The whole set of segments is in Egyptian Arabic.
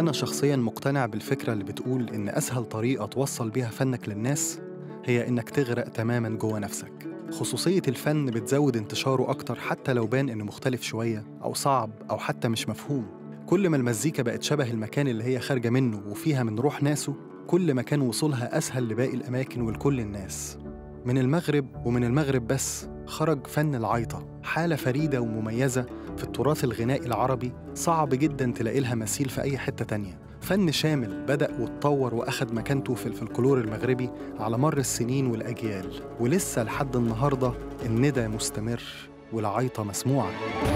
أنا شخصيا مقتنع بالفكرة اللي بتقول إن أسهل طريقة توصل بيها فنك للناس هي إنك تغرق تماما جوه نفسك خصوصية الفن بتزود انتشاره أكتر حتى لو بان إنه مختلف شوية أو صعب أو حتى مش مفهوم كل ما المزيكا بقت شبه المكان اللي هي خارجة منه وفيها من روح ناسه كل ما كان وصولها أسهل لباقي الأماكن ولكل الناس من المغرب ومن المغرب بس خرج فن العيطة حالة فريدة ومميزة في التراث الغنائي العربي صعب جدا تلاقي لها مثيل في أي حتة تانية فن شامل بدأ واتطور وأخد مكانته في الفلكلور المغربي على مر السنين والأجيال ولسه لحد النهاردة الندى مستمر والعيطة مسموعة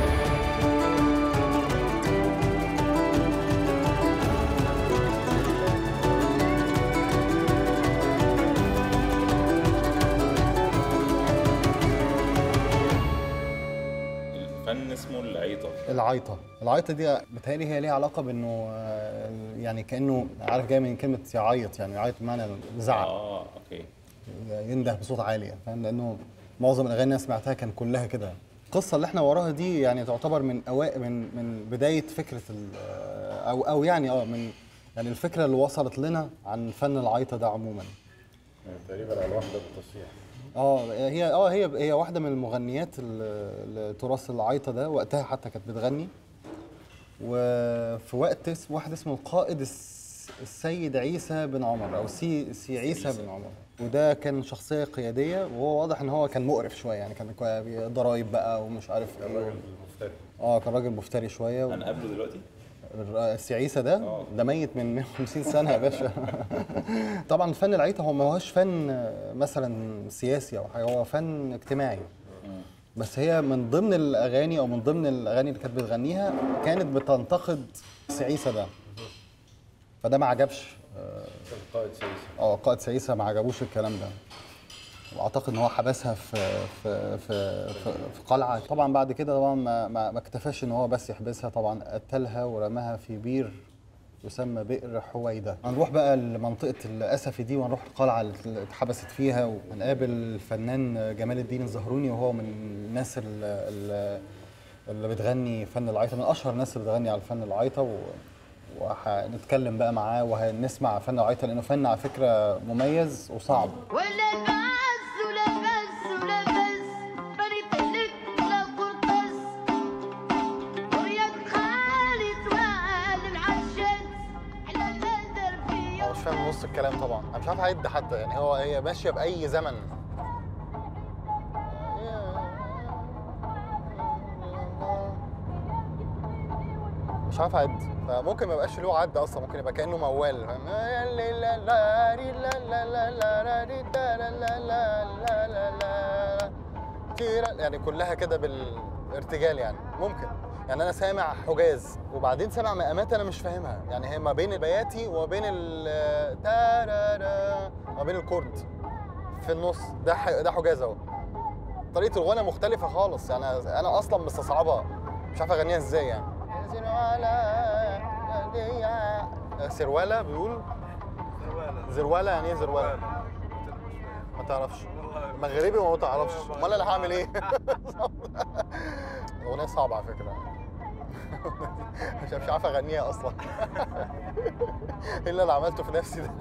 الفن اسمه العيطة العيطة العيطة دي بتهيألي هي ليها علاقة بأنه آه، يعني كأنه عارف جاي من كلمة يعيط يعني يعيط بمعنى زعق اه اوكي ينده بصوت عالي يعني فاهم لانه معظم الاغاني اللي انا سمعتها كان كلها كده القصه اللي احنا وراها دي يعني تعتبر من اوائل من من بدايه فكره ال- او او يعني اه من يعني الفكره اللي وصلت لنا عن فن العيطه ده عموما تقريبا على واحده بالتصحيح اه هي اه هي هي واحده من المغنيات ال- التراث العيطه ده وقتها حتى كانت بتغني وفي وقت اسم واحد اسمه القائد الس- السيد عيسى بن عمر او سي سي عيسى بن عمر وده كان شخصيه قياديه وهو واضح ان هو كان مقرف شويه يعني كان كوا- ضرايب بقى ومش عارف ايه المفتري اه كان راجل مفتري شويه و... هنقابله دلوقتي الر- السي عيسى ده ده ميت من 150 سنه يا باشا طبعا فن العيطه هو ما هوش فن آه، مثلا سياسي او حاجه هو فن اجتماعي بس هي من ضمن الاغاني او من ضمن الاغاني اللي كانت بتغنيها كانت بتنتقد السي عيسى ده فده ما عجبش كان قائد سياسي اه قائد سيسة ما عجبوش الكلام ده واعتقد ان هو حبسها في في في في, في قلعه طبعا بعد كده طبعا ما ما ما اكتفاش ان هو بس يحبسها طبعا قتلها ورماها في بير يسمى بئر حويده هنروح بقى لمنطقه الاسفي دي وهنروح القلعه اللي اتحبست فيها وهنقابل الفنان جمال الدين الزهروني وهو من الناس اللي, اللي بتغني فن العيطه من اشهر الناس اللي بتغني على فن العيطه و وهنتكلم بقى معاه وهنسمع فن العيطه لانه فن على فكره مميز وصعب ولا بس ولا بس ولا بس بنيت لك ولا قرطس ورياض خالد وعال العشاس على القدر في هو مش فاهم نص الكلام طبعا انا مش عارف اعد حتى يعني هو هي ماشيه باي زمن مش عارف اعد فممكن ما يبقاش له عد اصلا ممكن يبقى كانه موال فاهم كيرا يعني كلها كده بالارتجال يعني ممكن يعني انا سامع حجاز وبعدين سامع مقامات انا مش فاهمها يعني هي ما بين البياتي وما بين ال تارارا ما بين الكورد في النص ده ح- ده حجاز اهو طريقه الغنى مختلفه خالص يعني انا اصلا مستصعبها مش عارف اغنيها ازاي يعني سروالة بيقول زروالة يعني ايه زروالة؟ ما تعرفش مغربي وما تعرفش امال انا هعمل ايه؟ الاغنية صعبة على فكرة مش مش عارف اغنيها اصلا ايه اللي انا عملته في نفسي ده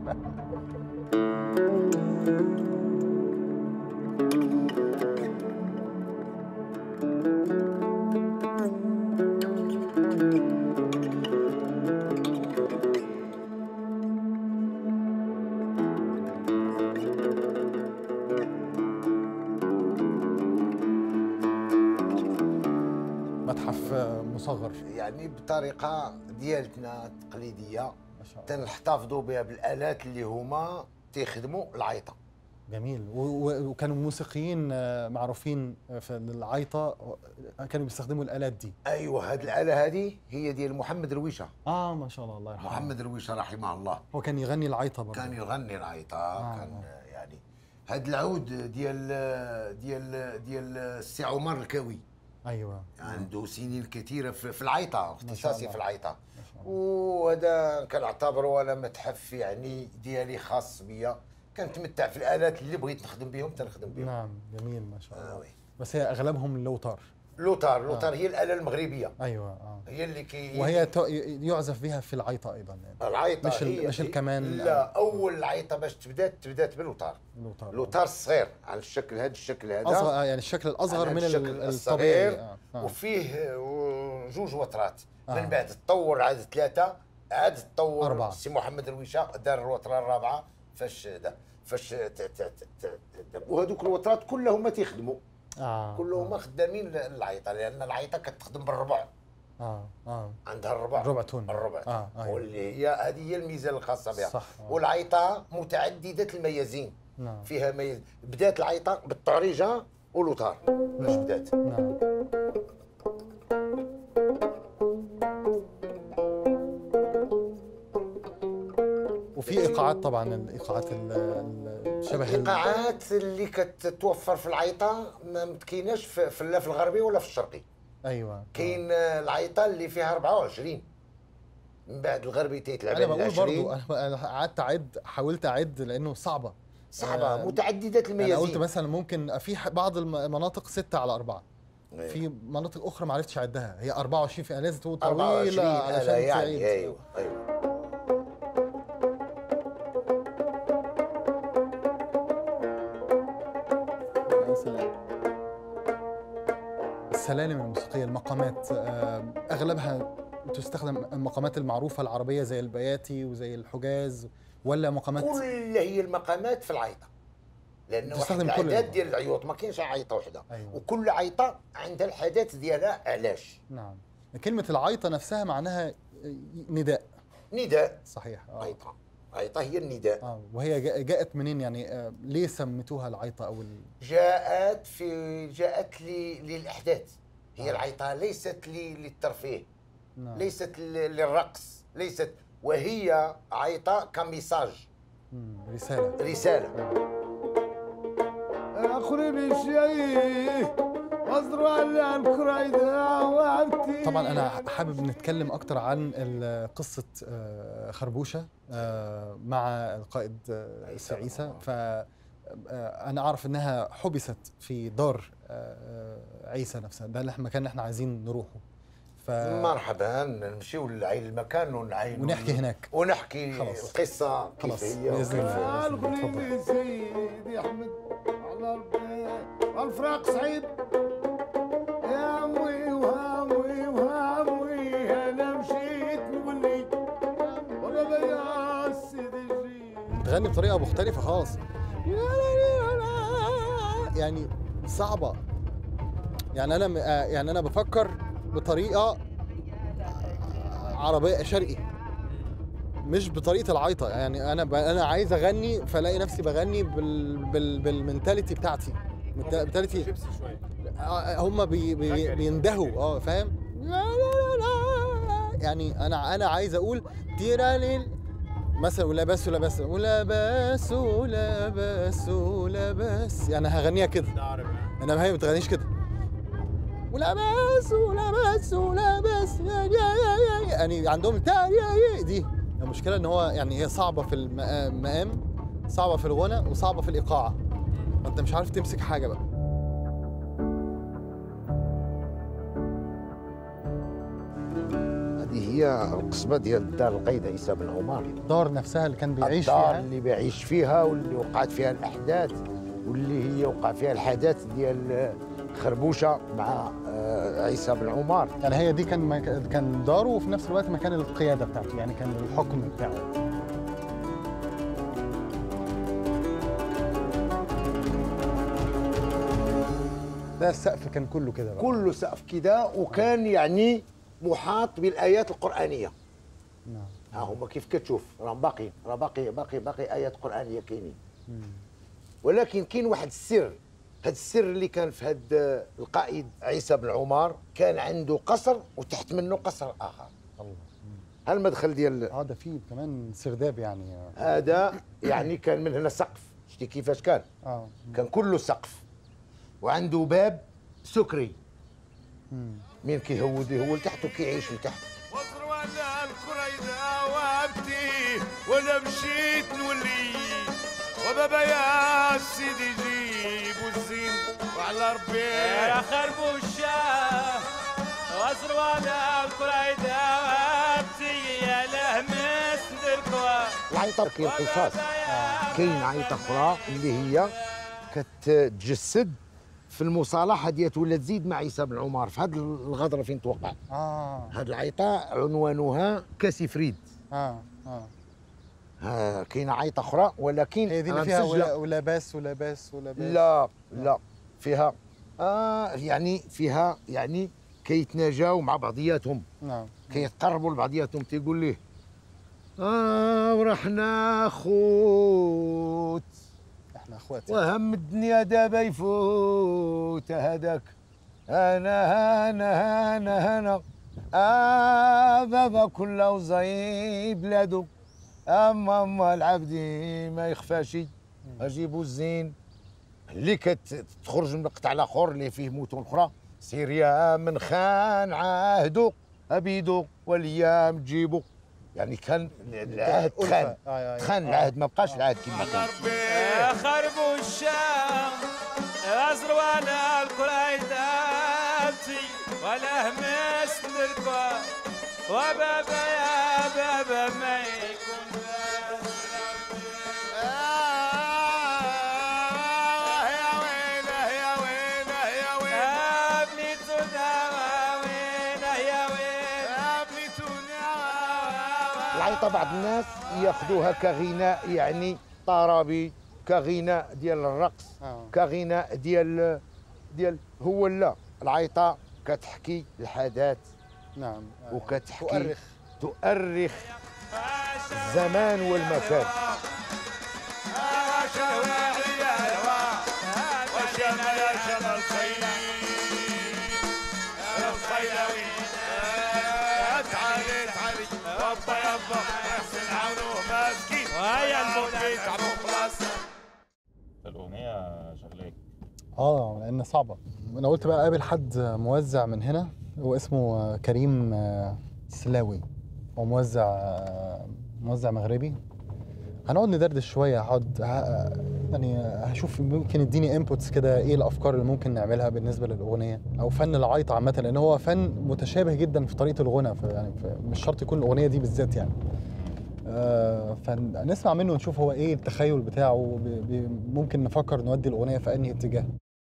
متحف مصغر يعني بطريقه ديالتنا تقليديه ما شاء الله تنحتفظوا بها بالالات اللي هما تيخدموا العيطه جميل و- و- وكانوا موسيقيين آه، معروفين في العيطة آه، كانوا بيستخدموا الآلات دي ايوه هذه الاله هذه هي ديال محمد رويشه اه ما شاء الله الله يرحمه محمد رويشه رحمه الله هو كان يغني العيطة برضه كان يغني العيطه آه. كان يعني هذا العود ديال ديال ديال السي عمر الكاوي ايوه عنده سنين كثيره في في العيطه اختصاصي الله. في العيطه وهذا كنعتبره انا متحف يعني ديالي خاص بيا كنتمتع في الالات اللي بغيت نخدم بهم تنخدم بهم نعم جميل ما شاء آه الله وي. بس هي اغلبهم اللوتار لوتار لوتار هي الاله المغربيه ايوه اه هي اللي كي وهي تو- يعزف بها في العيطه ايضا يعني العيطه مش ال- هي مش هي- الكمان. لا اول عيطه باش تبدات تبدات باللوتار لوتار لوتار الصغير على الشكل هذا الشكل هذا اصغر آه، يعني الشكل الاصغر على من الشكل ال- الصغير الطبيعي آه. آه. وفيه آه، جوج وترات آه. من بعد تطور عاد ثلاثه عاد تطور أربعة. سي محمد الويشا دار الوتره الرابعه فاش دا فاش ت- ت- ت- ت- ت- وهذوك الوترات كلهم ما تيخدموا اه كلهم خدامين للعيطه لان العيطه كتخدم بالربع اه اه عندها الربع الربع تون. الربع آه، أيوة. واللي هي هذه هي الميزه الخاصه بها صح، آه. والعيطه متعدده الميازين نعم فيها ميز بدات العيطه بالطعريجه ولوتار باش بدات نعم وفي ايقاعات طبعا الايقاعات ال- ال- شبه ال- الايقاعات اللي كتتوفر في العيطه ما متكيناش في في لا في الغربي ولا في الشرقي ايوه كاين آه، العيطه اللي فيها 24 من بعد الغربي تيتلعب انا على بقول 20 برضو انا أنا قعدت اعد حاولت اعد لانه صعبه صعبه آه، متعدده انا الميازين قلت مثلا ممكن في ح- بعض الم- المناطق ستة على أربعة أيوة. في مناطق أخرى ما عرفتش أعدها هي 24 في لازم تكون 24 طويلة آلة علشان يعني تعيد ايوه ايوه يا سلام. السلالم الموسيقية المقامات آه، أغلبها تستخدم المقامات المعروفة العربية زي البياتي وزي الحجاز ولا مقامات كل هي المقامات في العيطه لانه واحد تستخدم كل العداد المقامات. ديال العيوط ما كاينش عيطه وحده أيوة. وكل عيطه عندها الحدث ديالها علاش نعم كلمة العيطة نفسها معناها نداء نداء صحيح آه. عيطه عيطه هي النداء اه وهي جا- جاءت منين يعني آه ليه سميتوها العيطة أو ال... جاءت في جاءت لي للاحداث هي العيطه ليست لي للترفيه نعم. ليست ل- للرقص ليست وهي عيطه كميساج مم، رسالة رساله اخري بالشيء اصدروا على الكرايدة وعبتي طبعا انا حابب نتكلم اكتر عن ال- قصه آه، خربوشه آه، مع القائد آه، عيسى سي عيسى طبعاً. ف آه، انا اعرف انها حبست في دار آه، عيسى نفسها ده المكان اللي احنا عايزين نروحه ف مرحبا نمشيو لعين المكان ونعين ونحكي هناك. ونحكي خلاص. القصه كيف خلاص، هي بإذن وكيف- الله. الغني تفضل. سيدي احمد على ربي الفراق صعيب يا عمي وهامي وهامي انا مشيت نولي ولا بيا سيدي جيت تغني بطريقه مختلفه خالص يعني صعبه يعني انا م- آه، يعني انا بفكر بطريقه عربيه شرقي مش بطريقه العيطه يعني انا ب... انا عايز اغني فلاقي نفسي بغني بال... بال... بالمنتاليتي بتاعتي منتاليتي هم بي... بي... بيندهوا اه فاهم يعني انا انا عايز اقول تيراليل مثلا ولبس ولبس ولبس ولبس ولبس يعني هغنيها كده انما هي ما بتغنيش كده ولبس ولبس ولبس يا يا يا يا يعني عندهم تا يا يا دي المشكله ان هو يعني هي صعبه في المقام صعبه في الغنى وصعبه في الايقاع فانت مش عارف تمسك حاجه بقى هذه هي القصبه ديال الدار القايده عيسى بن عمر الدار نفسها اللي كان بيعيش الدار فيها اللي بيعيش فيها واللي وقعت فيها الاحداث واللي هي وقع فيها الحدث ديال خربوشه مع آه، عيسى بن عمر يعني هي دي كان مك... كان داره وفي نفس الوقت مكان القياده بتاعته يعني كان الحكم بتاعه ده السقف كان كله كده بقى كله سقف كده وكان يعني محاط بالايات القرانيه نعم ها هما كيف كتشوف راهم باقي راه باقي باقي باقي ايات قرانيه كاينين ولكن كاين واحد السر هذا السر اللي كان في هذا القائد عيسى بن عمر كان عنده قصر وتحت منه قصر اخر الله المدخل ديال اه ده فيه كمان سرداب يعني هذا يعني كان من هنا سقف شتي كيفاش كان اه كان كله سقف وعنده باب سكري مم. مين كيهود يهول تحت وكيعيش لتحت واصدروا على الكرايدة وعبتي وانا مشيت نولي وبابا يا سيدي جيت وجيبوا الزين وعلى ربي يا خربوشة وزروالة القريدة وابتي يا لهمس دركوا العيطه كاين قصاص كاين عيطه اخرى اللي هي كتجسد في المصالحه ديال ولا تزيد مع عيسى بن عمر في هذه الغدره فين توقع اه هذه العيطه عنوانها كاسفريد اه اه ها كاينه عيطه اخرى ولكن هي دي اللي أنا فيها مسجلة- ولا ولاباس ولاباس ولاباس لا لا فيها آه يعني فيها يعني كيتناجاو مع بعضياتهم نعم كيتقربوا لبعضياتهم تيقول ليه اه ورحنا خوت احنا اخواتي وهم الدنيا دابا يفوت هذاك انا انا انا انا آه بابا كله وزي بلادو اما اما العبدي ما يخفاش اجيبوا الزين اللي كتخرج من قطع الاخر اللي فيه متون اخرى سيريا من خان عهدو ابيدو والايام تجيبو يعني كان العهد ألفة. تخان آه، آه، آه. تخان العهد ما بقاش العهد كما كان يا خربوشة وزروالة القريدة ابتي ولا همس دركوا وبابا يا بابا ما يكون آه يا ويله يا ويله يا ويله يا ابني تداوى وينه يا وين يا ابني تونيا العيطة بعض الناس ياخذوها كغناء يعني طربي كغناء ديال الرقص آه. كغناء ديال ديال هو لا العيطة كتحكي الحدث نعم آه. وكتحكي تؤرخ تؤرخ الزمان والمكان شواعي يا هوا وشمل يا شمل الخيل يا الخيلاوي يا تعالي تعالي يابا يابا احسن عونه مسكين وهيا المولى تعبوا خلاص الأغنية شغلاك اه لان صعبه انا قلت بقى اقابل حد موزع من هنا هو اسمه كريم آه، سلاوي هو موزع آه، موزع مغربي هنقعد ندردش شويه هقعد ه- يعني هشوف ممكن يديني انبوتس كده ايه الافكار اللي ممكن نعملها بالنسبه للاغنيه او فن العيط عامه لان هو فن متشابه جدا في طريقه الغنى ف- يعني ف- مش شرط يكون الاغنيه دي بالذات يعني آه، فنسمع منه ونشوف هو ايه التخيل بتاعه بي- بي- ممكن نفكر نودي الاغنيه في انهي اتجاه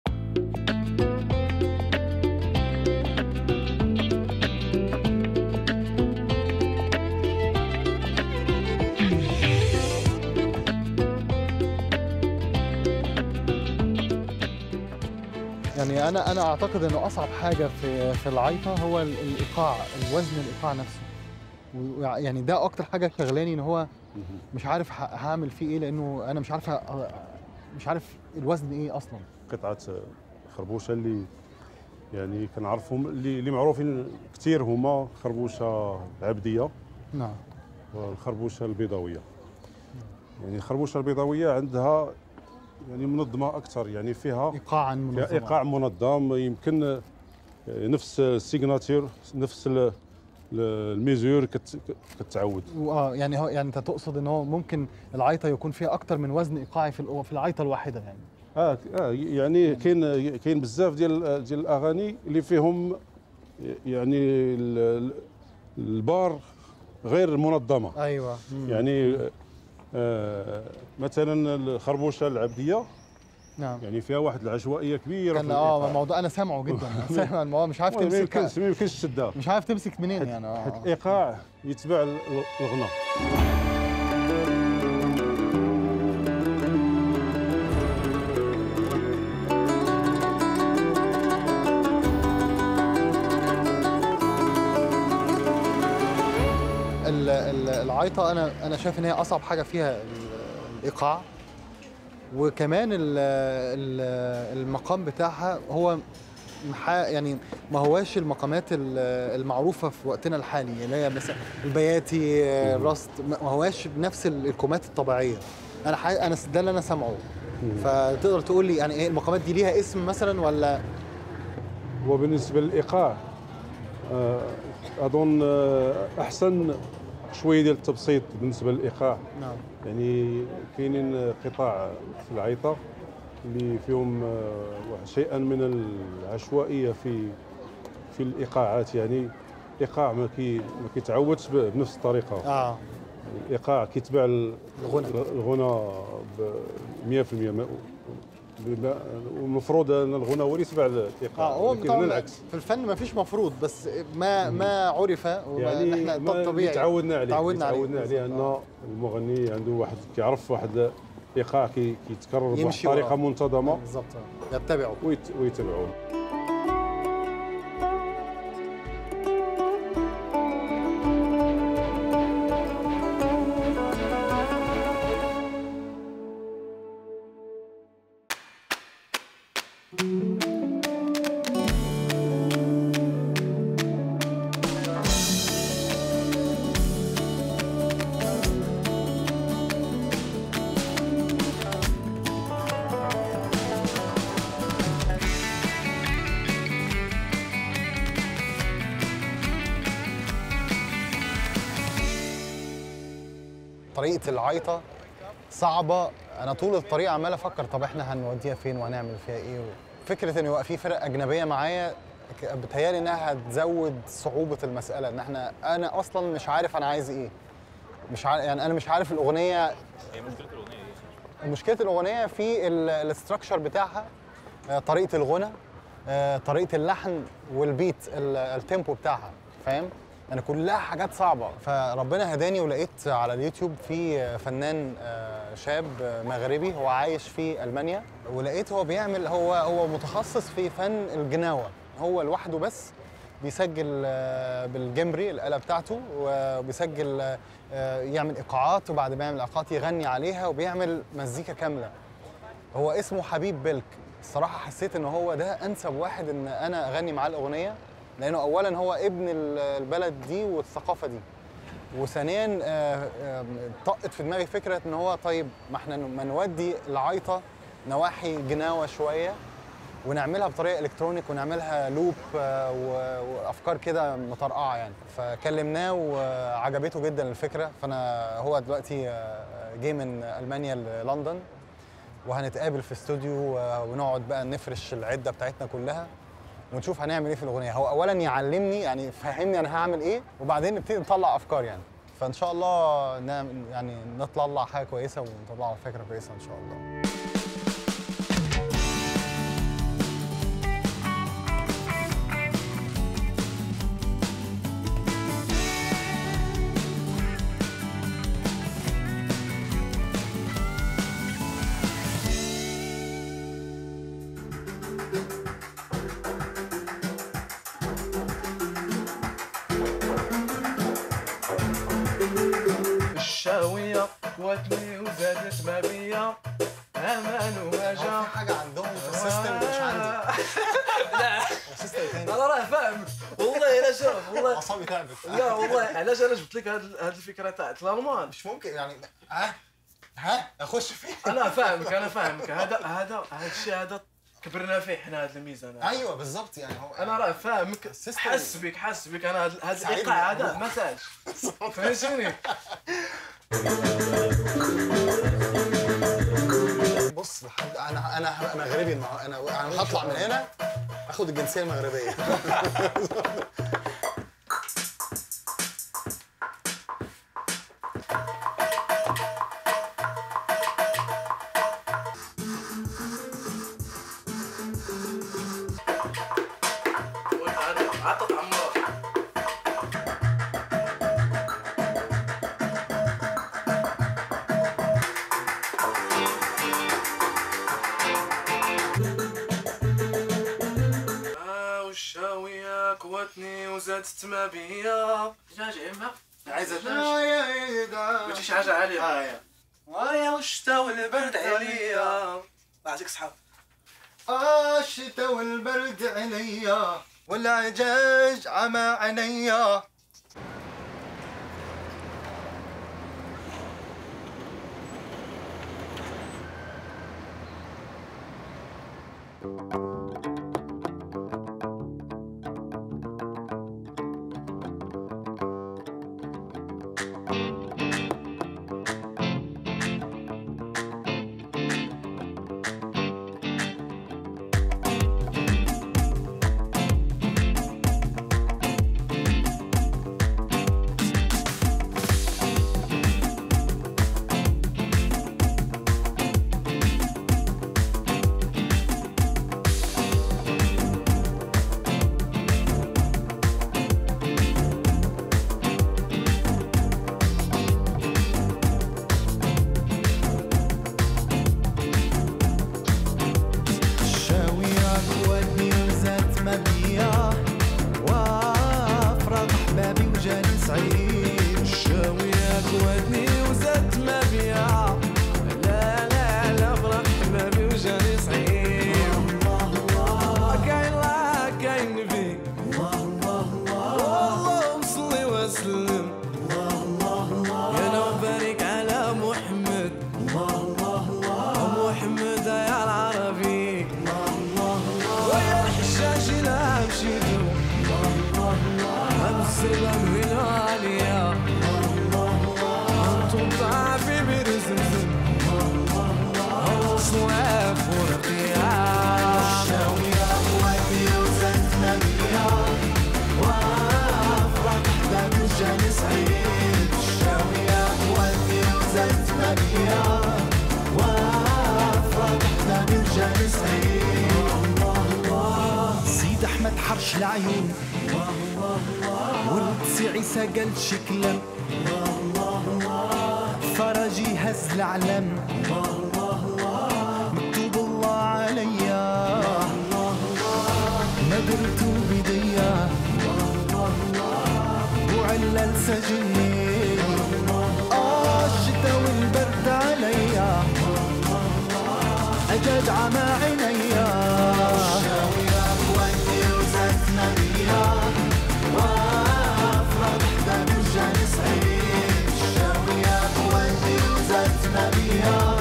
يعني انا انا اعتقد انه اصعب حاجه في في العيطه هو ال- الايقاع الوزن الايقاع نفسه ويع- يعني ده اكتر حاجه شغلاني ان هو مش عارف ه- هعمل فيه ايه لانه انا مش عارف أ- مش عارف الوزن ايه اصلا قطعه خربوشه اللي يعني كنعرفهم اللي اللي معروفين كثير هما خربوشه العبديه نعم والخربوشه البيضاويه يعني الخربوشه البيضاويه عندها يعني منظمه اكثر يعني فيها ايقاعا فيها منظما ايقاع منظم يمكن آه، نفس السيجناتير نفس ال- ال- الميزور كت- كتعود اه يعني هو يعني انت تقصد ان هو ممكن العيطه يكون فيها اكتر من وزن ايقاعي في الأو- في العيطه الواحده يعني اه اه يعني كاين كاين بزاف ديال ديال الاغاني اللي فيهم يعني ال- ال- البار غير منظمه ايوه يعني آه مثلا الخربوشه العبديه نعم يعني فيها واحد العشوائيه كبيره كان في اه الإيقاع. الموضوع انا سامعه جدا سامع الموضوع مش عارف ما يمكنش تمسك ما يمكنش تشدها مش عارف تمسك منين يعني اه حيت آه. الايقاع يتبع ال- الغنى ال- ال- العيطه انا انا شايف ان هي اصعب حاجه فيها ال- الايقاع وكمان ال- ال- المقام بتاعها هو محا يعني ما هواش المقامات ال- المعروفه في وقتنا الحالي اللي هي مثلا البياتي الرصد ما هواش بنفس ال- الكومات الطبيعيه انا حي... انا ده اللي انا سامعه فتقدر تقول لي يعني ايه المقامات دي ليها اسم مثلا ولا وبالنسبه للايقاع آه، اظن آه، احسن شويه ديال التبسيط بالنسبه للايقاع نعم يعني كاينين قطاع في العيطه اللي فيهم آه، واحد شيئا من العشوائيه في في الايقاعات يعني الايقاع ما كي ما كيتعودش ب- بنفس الطريقه اه الايقاع كيتبع ال- الغنى. الغنى ب 100% ما- بما- والمفروض ان الغنى هو اللي يتبع الايقاع اه هو ولكن طبعا هنا العكس في الفن ما فيش مفروض بس ما ما عرف وما يعني احنا ما اللي طبيعي تعودنا عليه تعودنا عليه تعودنا عليه ان المغني عنده واحد كيعرف واحد ايقاع كي- كيتكرر بواحد يمشي الطريقه وراه. منتظمه بالظبط آه. يتبعوا ويت ويتبعوه طريقه العيطه صعبه انا طول الطريق عمال افكر طب احنا هنوديها فين وهنعمل فيها ايه فكره ان يبقى في فرق اجنبيه معايا ك- بتهيالي انها هتزود صعوبه المساله ان احنا انا اصلا مش عارف انا عايز ايه مش عارف يعني انا مش عارف الاغنيه هي مشكله الاغنيه ايه؟ مشكله الاغنيه في الاستراكشر بتاعها آه، طريقه الغنى آه، طريقه اللحن والبيت ال- التيمبو بتاعها فاهم يعني كلها حاجات صعبه فربنا هداني ولقيت على اليوتيوب في آه، فنان آه، شاب آه، مغربي هو عايش في المانيا ولقيت هو بيعمل هو هو متخصص في فن الجناوه هو لوحده بس بيسجل آه، بالجمبري الآلة بتاعته وبيسجل آه، يعمل إيقاعات وبعد ما يعمل إيقاعات يغني عليها وبيعمل مزيكا كاملة هو اسمه حبيب بلك الصراحة حسيت إن هو ده أنسب واحد إن أنا أغني معاه الأغنية لأنه أولاً هو ابن ال- البلد دي والثقافة دي وثانيا آه، آه، طقت في دماغي فكرة إن هو طيب ما احنا ما نودي العيطة نواحي جناوة شوية ونعملها بطريقه الكترونيك ونعملها لوب آه، و- وافكار كده مطرقعه يعني فكلمناه وعجبته جدا الفكره فانا هو دلوقتي آه، جه من المانيا للندن وهنتقابل في استوديو آه، ونقعد بقى نفرش العده بتاعتنا كلها ونشوف هنعمل ايه في الاغنيه هو اولا يعلمني يعني فهمني انا هعمل ايه وبعدين نبتدي نطلع افكار يعني فان شاء الله نعمل يعني نطلع حاجه كويسه ونطلع فكره كويسه ان شاء الله الشاوية قوتني وزادت ما بيا امان هو وهجا في حاجه عندهم في السيستم مش عندي لا السيستم تاني انا راه فاهم والله لا شوف والله اعصابي تعبت لا والله علاش انا جبت لك هاد هاد الفكره تاعت الالمان مش ممكن يعني ها ها اخش فيه انا فاهمك انا فاهمك هذا هذا هذا الشيء هذا كبرنا فيه احنا هذا الميزان هذا. ايوه بالظبط يعني هو انا راه فاهمك السيستم- حس بك حس بك انا هاد هاد سعيد الايقاع هذا بالموضوع. ما سالش فهمتني بص لحد انا انا هبقى مغربي النهار- انا انا هطلع من هنا اخد الجنسيه المغربيه عطت عمار والشاوية قوتني وزادت ما بيا جاج عمها عايزة قلت شي حاجة عالية ويا والشتا والبرد عليا بعطيك صحاب الشتاء والبرد عليا والعجاج عمى عينيا في بير زمزم صواف ورقيع الشاوية ودي وزنتنا بيها وافرح حدا بالجان سعيد الشاوية ودي وزنتنا بيها وافرح حدا بالجان سعيد سيد احمد حرش العيون ورقصي عيسى قال شكلا فرجي هز العلم مكتوب الله عليا ما درت بديا وعلل سجني آه الشتا والبرد عليا أجد عمى عينيا الشاوية ودي وزنتنا بيها وافرح حدا بالجان سعيد الشاوية ودي وزنتنا بيها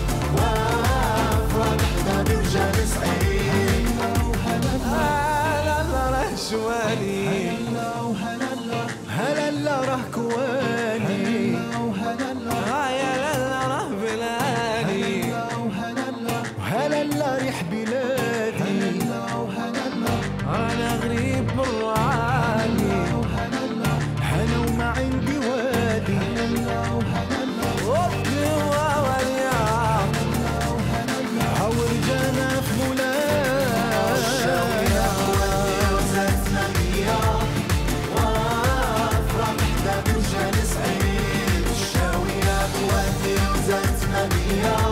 وافرح حدا بالجان سعيد هلا لا راه شوالي هلا لا راه كواني هايا لا راه بلادي هلا لا ريح بلادي انا غريب بالرعالي هلا وما عندي وادي وطني ووليا هاور جانا في الشاوية ودي وزنتنا بيها وافرح حدا بالجان سعيد الشاوية ودي وزنتنا بيها